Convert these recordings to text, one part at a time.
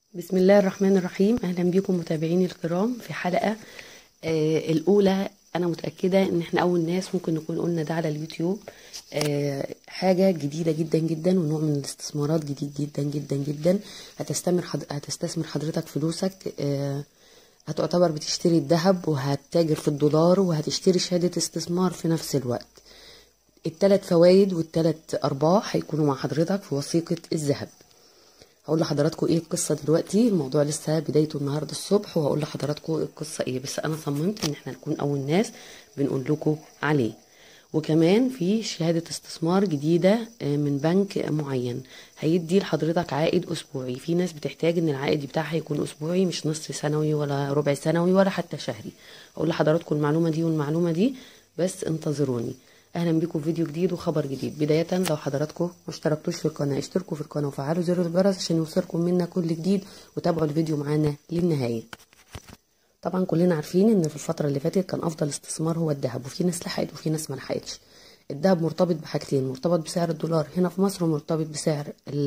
بسم الله الرحمن الرحيم اهلا بكم متابعيني الكرام في حلقه آه الاولى انا متاكده ان احنا اول ناس ممكن نكون قلنا ده على اليوتيوب آه حاجه جديده جدا جدا ونوع من الاستثمارات جديد جدا جدا جدا هتستمر حد... هتستثمر حضرتك فلوسك آه هتعتبر بتشتري الذهب وهتتاجر في الدولار وهتشتري شهاده استثمار في نفس الوقت التلات فوائد والتلات ارباح هيكونوا مع حضرتك في وثيقه الذهب هقول لحضراتكم ايه القصه دلوقتي الموضوع لسه بدايته النهارده الصبح وهقول لحضراتكم القصه ايه بس انا صممت ان احنا نكون اول ناس بنقول لكم عليه وكمان في شهاده استثمار جديده من بنك معين هيدي لحضرتك عائد اسبوعي في ناس بتحتاج ان العائد بتاعها يكون اسبوعي مش نصف سنوي ولا ربع سنوي ولا حتى شهري هقول لحضراتكم المعلومه دي والمعلومه دي بس انتظروني اهلا بيكم في فيديو جديد وخبر جديد بدايه لو حضراتكم ما اشتركتوش في القناه اشتركوا في القناه وفعلوا زر الجرس عشان يوصلكم منا كل جديد وتابعوا الفيديو معانا للنهايه طبعا كلنا عارفين ان في الفتره اللي فاتت كان افضل استثمار هو الذهب وفي ناس لحقت وفي ناس ما لحقتش الذهب مرتبط بحاجتين مرتبط بسعر الدولار هنا في مصر ومرتبط بسعر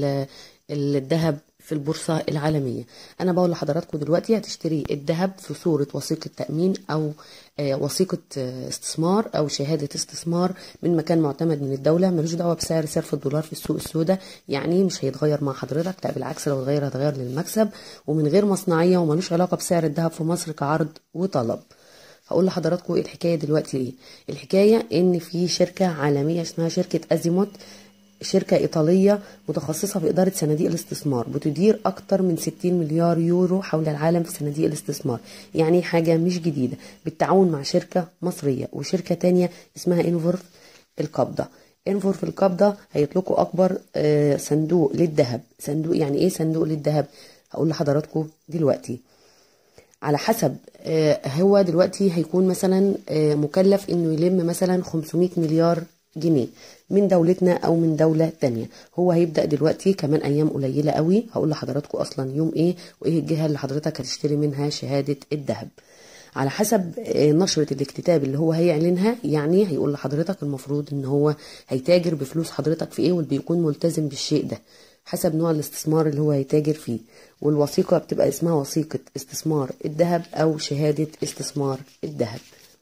الذهب في البورصة العالمية أنا بقول لحضراتكم دلوقتي هتشتري الذهب في صورة وثيقة تأمين أو وثيقة استثمار أو شهادة استثمار من مكان معتمد من الدولة ملوش دعوة بسعر صرف الدولار في السوق السوداء يعني مش هيتغير مع حضرتك لا بالعكس لو اتغير هتغير للمكسب ومن غير مصنعية وملوش علاقة بسعر الذهب في مصر كعرض وطلب هقول لحضراتكم ايه الحكايه دلوقتي ايه الحكايه ان في شركه عالميه اسمها شركه ازيموت شركة إيطالية متخصصة في إدارة صناديق الاستثمار بتدير أكتر من 60 مليار يورو حول العالم في صناديق الاستثمار يعني حاجة مش جديدة بالتعاون مع شركة مصرية وشركة تانية اسمها إنفور القبضة انفور في القبضة هيطلقوا أكبر صندوق للذهب صندوق يعني إيه صندوق للذهب هقول لحضراتكم دلوقتي على حسب هو دلوقتي هيكون مثلا مكلف انه يلم مثلا 500 مليار جنيه من دولتنا او من دولة تانية هو هيبدأ دلوقتي كمان ايام قليلة قوي هقول لحضراتكم اصلا يوم ايه وايه الجهة اللي حضرتك هتشتري منها شهادة الذهب على حسب نشرة الاكتتاب اللي هو هيعلنها يعني هيقول لحضرتك المفروض ان هو هيتاجر بفلوس حضرتك في ايه واللي بيكون ملتزم بالشيء ده حسب نوع الاستثمار اللي هو هيتاجر فيه والوثيقة بتبقى اسمها وثيقة استثمار الذهب او شهادة استثمار الذهب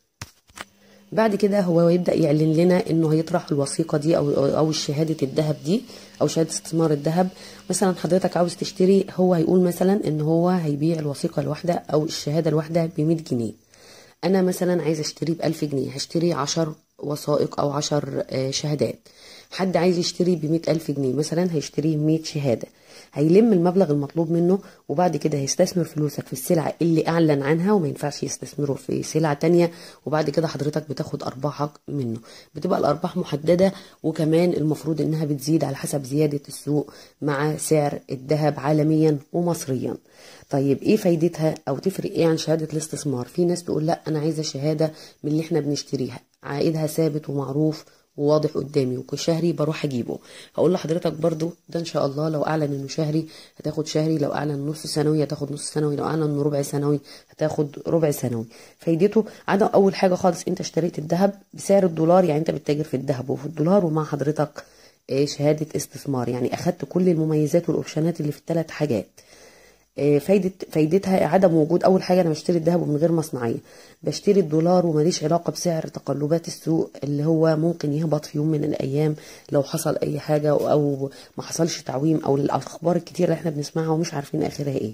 بعد كده هو يبدا يعلن لنا انه هيطرح الوثيقه دي او او شهاده الذهب دي او شهاده استثمار الذهب مثلا حضرتك عاوز تشتري هو هيقول مثلا ان هو هيبيع الوثيقه الواحده او الشهاده الواحده ب 100 جنيه انا مثلا عايز اشتري ب 1000 جنيه هشتري 10 وثائق او 10 شهادات حد عايز يشتري ب ألف جنيه مثلا هيشتري 100 شهاده هيلم المبلغ المطلوب منه وبعد كده هيستثمر فلوسك في السلعة اللي أعلن عنها وما ينفعش يستثمره في سلعة تانية وبعد كده حضرتك بتاخد أرباحك منه بتبقى الأرباح محددة وكمان المفروض إنها بتزيد على حسب زيادة السوق مع سعر الذهب عالميا ومصريا طيب ايه فايدتها او تفرق ايه عن شهادة الاستثمار في ناس تقول لا انا عايزة شهادة من اللي احنا بنشتريها عائدها ثابت ومعروف وواضح قدامي وشهري بروح اجيبه هقول لحضرتك برضو ده ان شاء الله لو اعلن انه شهري هتاخد شهري لو اعلن نص سنوي هتاخد نص سنوي لو اعلن انه ربع سنوي هتاخد ربع سنوي فايدته عدم اول حاجه خالص انت اشتريت الذهب بسعر الدولار يعني انت بتتاجر في الذهب وفي الدولار ومع حضرتك شهاده استثمار يعني اخدت كل المميزات والاوبشنات اللي في الثلاث حاجات فايدة فايدتها عدم وجود اول حاجه انا بشتري الذهب من غير مصنعيه بشتري الدولار وماليش علاقه بسعر تقلبات السوق اللي هو ممكن يهبط في يوم من الايام لو حصل اي حاجه او ما حصلش تعويم او الاخبار الكتير اللي احنا بنسمعها ومش عارفين اخرها ايه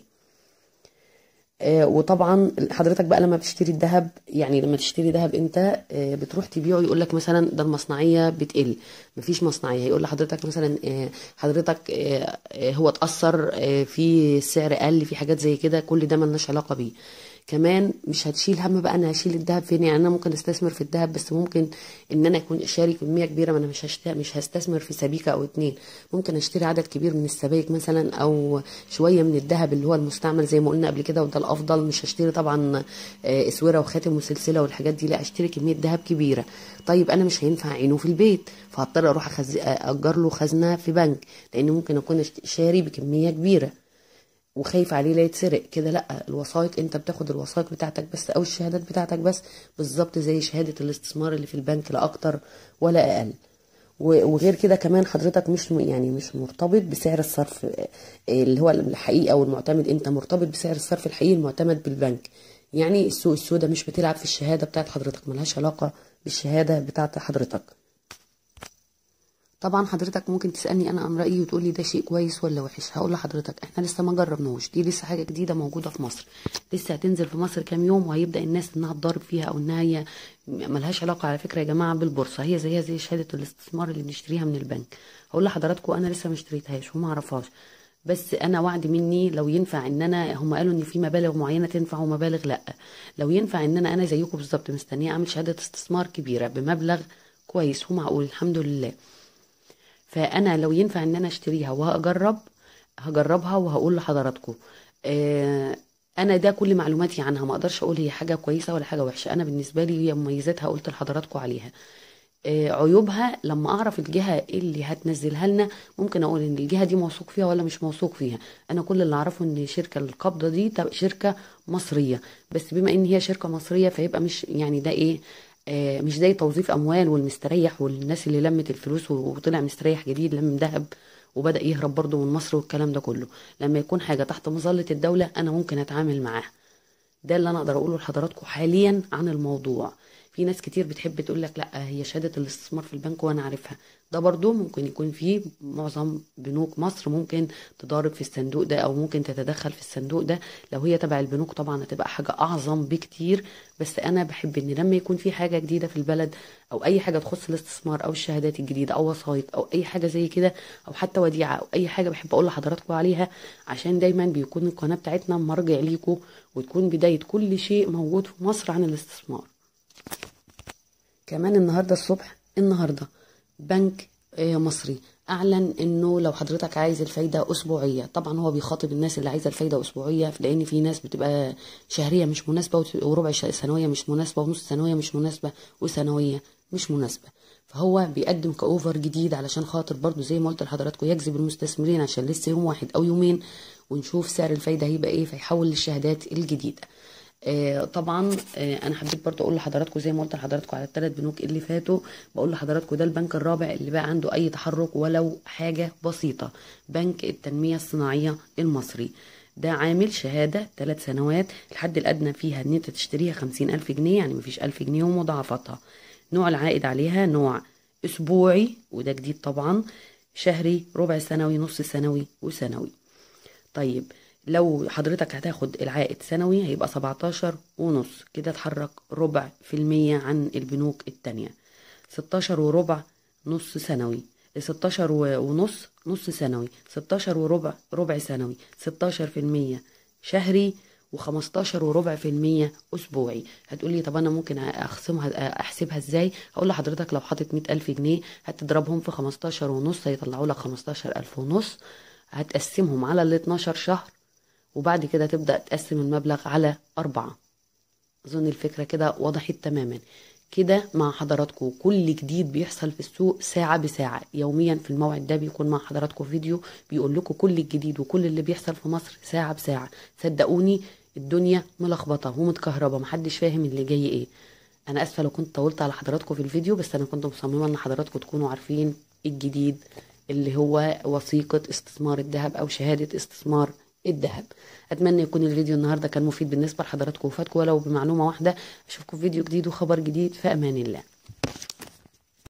آه وطبعا حضرتك بقى لما بتشتري الذهب يعني لما تشتري ذهب انت آه بتروح تبيعه يقول لك مثلا ده المصنعيه بتقل مفيش مصنعيه هيقول لحضرتك مثلا آه حضرتك هو اتاثر في سعر قل في حاجات زي كده كل ده ملناش علاقه بيه كمان مش هتشيل هم بقى انا هشيل الذهب فين يعني انا ممكن استثمر في الذهب بس ممكن ان انا اكون شاري كميه كبيره ما انا مش هشت... مش هستثمر في سبيكه او اتنين ممكن اشتري عدد كبير من السبائك مثلا او شويه من الذهب اللي هو المستعمل زي ما قلنا قبل كده وده الافضل مش هشتري طبعا اسوره وخاتم وسلسله والحاجات دي لا اشتري كميه ذهب كبيره طيب انا مش هينفع اعينه في البيت فهضطر اروح أخز... اجر له خزنه في بنك لان ممكن اكون شاري بكميه كبيره وخايف عليه لا يتسرق كده لا الوثائق انت بتاخد الوثائق بتاعتك بس او الشهادات بتاعتك بس بالظبط زي شهاده الاستثمار اللي في البنك لا اكتر ولا اقل و- وغير كده كمان حضرتك مش م- يعني مش مرتبط بسعر الصرف آه، اللي هو الحقيقي او المعتمد انت مرتبط بسعر الصرف الحقيقي المعتمد بالبنك يعني السوق السوداء مش بتلعب في الشهادة بتاعت حضرتك ملهاش علاقة بالشهادة بتاعت حضرتك طبعا حضرتك ممكن تسألني انا عن رأيي وتقولي ده شيء كويس ولا وحش هقول لحضرتك احنا لسه ما جربناهوش دي لسه حاجة جديدة موجودة في مصر لسه هتنزل في مصر كام يوم وهيبدأ الناس انها تضارب فيها او انها هي ملهاش علاقة على فكرة يا جماعة بالبورصة هي زيها زي شهادة الاستثمار اللي بنشتريها من البنك هقول لحضراتكم انا لسه ما اشتريتهاش وما اعرفهاش بس انا وعد مني لو ينفع ان انا هم قالوا ان في مبالغ معينه تنفع ومبالغ لا لو ينفع ان انا انا زيكم بالظبط مستنيه اعمل شهاده استثمار كبيره بمبلغ كويس ومعقول الحمد لله فانا لو ينفع ان انا اشتريها وهجرب هجربها وهقول لحضراتكم آه انا ده كل معلوماتي عنها ما اقدرش اقول هي حاجه كويسه ولا حاجه وحشه انا بالنسبه لي هي مميزاتها قلت لحضراتكم عليها آه، عيوبها لما اعرف الجهه اللي هتنزلها لنا ممكن اقول ان الجهه دي موثوق فيها ولا مش موثوق فيها انا كل اللي اعرفه ان شركه القبضه دي تبقى شركه مصريه بس بما ان هي شركه مصريه فيبقى مش يعني ده ايه آه، مش زي توظيف اموال والمستريح والناس اللي لمت الفلوس وطلع مستريح جديد لم ذهب وبدا يهرب برضه من مصر والكلام ده كله لما يكون حاجه تحت مظله الدوله انا ممكن اتعامل معاها ده اللي انا اقدر اقوله لحضراتكم حاليا عن الموضوع في ناس كتير بتحب تقول لك لا هي شهاده الاستثمار في البنك وانا عارفها ده برضو ممكن يكون فيه معظم بنوك مصر ممكن تضارب في الصندوق ده او ممكن تتدخل في الصندوق ده لو هي تبع البنوك طبعا هتبقى حاجه اعظم بكتير بس انا بحب ان لما يكون في حاجه جديده في البلد او اي حاجه تخص الاستثمار او الشهادات الجديده او وسايط او اي حاجه زي كده او حتى وديعه او اي حاجه بحب اقول لحضراتكم عليها عشان دايما بيكون القناه بتاعتنا مرجع ليكم وتكون بدايه كل شيء موجود في مصر عن الاستثمار كمان النهارده الصبح النهارده بنك آه، مصري اعلن انه لو حضرتك عايز الفايده اسبوعيه طبعا هو بيخاطب الناس اللي عايزه الفايده اسبوعيه لان في ناس بتبقى شهريه مش مناسبه وت- وربع ش- سنويه مش مناسبه ونص سنويه مش مناسبه وسنويه مش مناسبه فهو بيقدم كاوفر جديد علشان خاطر برضو زي ما قلت لحضراتكم يجذب المستثمرين عشان لسه يوم واحد او يومين ونشوف سعر الفايده هيبقى ايه فيحول للشهادات الجديده آه، طبعا آه، انا حبيت برضو اقول لحضراتكم زي ما قلت لحضراتكم على الثلاث بنوك اللي فاتوا بقول لحضراتكم ده البنك الرابع اللي بقى عنده اي تحرك ولو حاجه بسيطه بنك التنميه الصناعيه المصري ده عامل شهادة ثلاث سنوات الحد الأدنى فيها إن أنت تشتريها خمسين ألف جنيه يعني مفيش ألف جنيه ومضاعفاتها نوع العائد عليها نوع أسبوعي وده جديد طبعا شهري ربع سنوي نص سنوي وسنوي طيب لو حضرتك هتاخد العائد سنوي هيبقى 17 ونص كده اتحرك ربع في المية عن البنوك التانية 16 وربع نص سنوي 16 و- ونص نص سنوي 16 وربع ربع سنوي 16 في المية شهري و15 وربع في المية أسبوعي هتقولي طب أنا ممكن أخصمها أحسبها إزاي هقول لحضرتك لو حاطط 100 ألف جنيه هتضربهم في 15 ونص هيطلعوا لك 15 ألف ونص هتقسمهم على ال 12 شهر وبعد كده تبدأ تقسم المبلغ على أربعة أظن الفكرة كده وضحت تماما كده مع حضراتكم كل جديد بيحصل في السوق ساعة بساعة يوميا في الموعد ده بيكون مع حضراتكم فيديو بيقول لكم كل الجديد وكل اللي بيحصل في مصر ساعة بساعة صدقوني الدنيا ملخبطة ومتكهربة محدش فاهم اللي جاي ايه انا اسفة لو كنت طولت على حضراتكم في الفيديو بس انا كنت مصممة ان حضراتكم تكونوا عارفين الجديد اللي هو وثيقة استثمار الذهب او شهادة استثمار الذهب اتمنى يكون الفيديو النهارده كان مفيد بالنسبه لحضراتكم وفاتكم ولو بمعلومه واحده اشوفكم في فيديو جديد وخبر جديد في امان الله